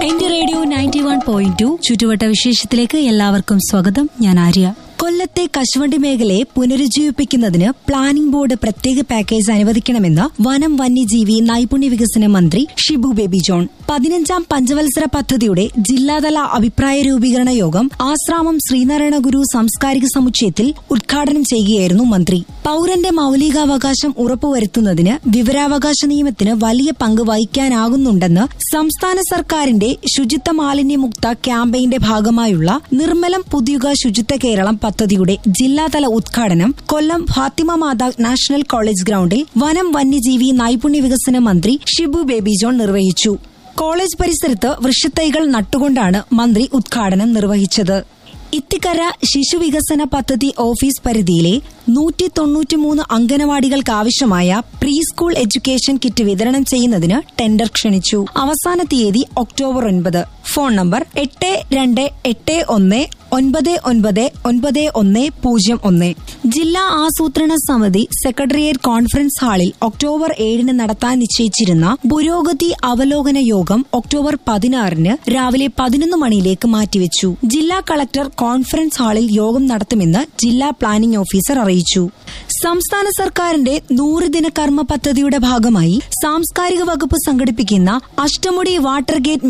എന്റെ radio ninety one point two ചുറ്റുവട്ട വിശേഷത്തിലേക്ക് എല്ലാവർക്കും സ്വാഗതം ഞാൻ ആര്യ കൊല്ലത്തെ കശുവണ്ടി മേഖലയെ പുനരുജ്ജീവിപ്പിക്കുന്നതിന് പ്ലാനിംഗ് ബോർഡ് പ്രത്യേക പാക്കേജ് അനുവദിക്കണമെന്ന് വനം വന്യജീവി നൈപുണ്യ വികസന മന്ത്രി ഷിബു ബേബി ജോൺ പതിനഞ്ചാം പഞ്ചവത്സര പദ്ധതിയുടെ ജില്ലാതല അഭിപ്രായ രൂപീകരണ യോഗം ആശ്രാമം ശ്രീനാരായണ ഗുരു സാംസ്കാരിക സമുച്ചയത്തിൽ ഉദ്ഘാടനം ചെയ്യുകയായിരുന്നു മന്ത്രി പൌരന്റെ മൌലികാവകാശം ഉറപ്പുവരുത്തുന്നതിന് വിവരാവകാശ നിയമത്തിന് വലിയ പങ്ക് വഹിക്കാനാകുന്നുണ്ടെന്ന് സംസ്ഥാന സർക്കാരിന്റെ ശുചിത്വ മാലിന്യമുക്ത ക്യാമ്പയിന്റെ ഭാഗമായുള്ള നിർമ്മലം പുതിയുഗ ശുചിത്വ കേരളം പദ്ധതിയുടെ ജില്ലാതല ഉദ്ഘാടനം കൊല്ലം ഫാത്തിമ മാതാ നാഷണൽ കോളേജ് ഗ്രൌണ്ടിൽ വനം വന്യജീവി നൈപുണ്യ വികസന മന്ത്രി ഷിബു ബേബി ജോൺ നിർവഹിച്ചു കോളേജ് പരിസരത്ത് വൃക്ഷത്തൈകൾ നട്ടുകൊണ്ടാണ് മന്ത്രി ഉദ്ഘാടനം നിർവഹിച്ചത് ഇത്തിക്കര ശിശുവികസന പദ്ധതി ഓഫീസ് പരിധിയിലെ നൂറ്റി തൊണ്ണൂറ്റിമൂന്ന് അംഗനവാടികൾക്കാവശ്യമായ പ്രീ സ്കൂൾ എഡ്യൂക്കേഷൻ കിറ്റ് വിതരണം ചെയ്യുന്നതിന് ടെൻഡർ ക്ഷണിച്ചു അവസാന തീയതി ഒക്ടോബർ ഒൻപത് ഫോൺ നമ്പർ എട്ട് രണ്ട് എട്ട് ഒന്ന് ഒൻപത് ഒൻപത് ഒൻപത് ഒന്ന് പൂജ്യം ഒന്ന് ജില്ലാ ആസൂത്രണ സമിതി സെക്രട്ടേറിയറ്റ് കോൺഫറൻസ് ഹാളിൽ ഒക്ടോബർ ഏഴിന് നടത്താൻ നിശ്ചയിച്ചിരുന്ന പുരോഗതി അവലോകന യോഗം ഒക്ടോബർ പതിനാറിന് രാവിലെ പതിനൊന്ന് മണിയിലേക്ക് മാറ്റിവെച്ചു ജില്ലാ കളക്ടർ കോൺഫറൻസ് ഹാളിൽ യോഗം നടത്തുമെന്ന് ജില്ലാ പ്ലാനിംഗ് ഓഫീസർ അറിയിച്ചു സംസ്ഥാന സർക്കാരിന്റെ നൂറ് ദിന കർമ്മ പദ്ധതിയുടെ ഭാഗമായി സാംസ്കാരിക വകുപ്പ് സംഘടിപ്പിക്കുന്ന അഷ്ടമുടി വാട്ടർ ഗേറ്റ്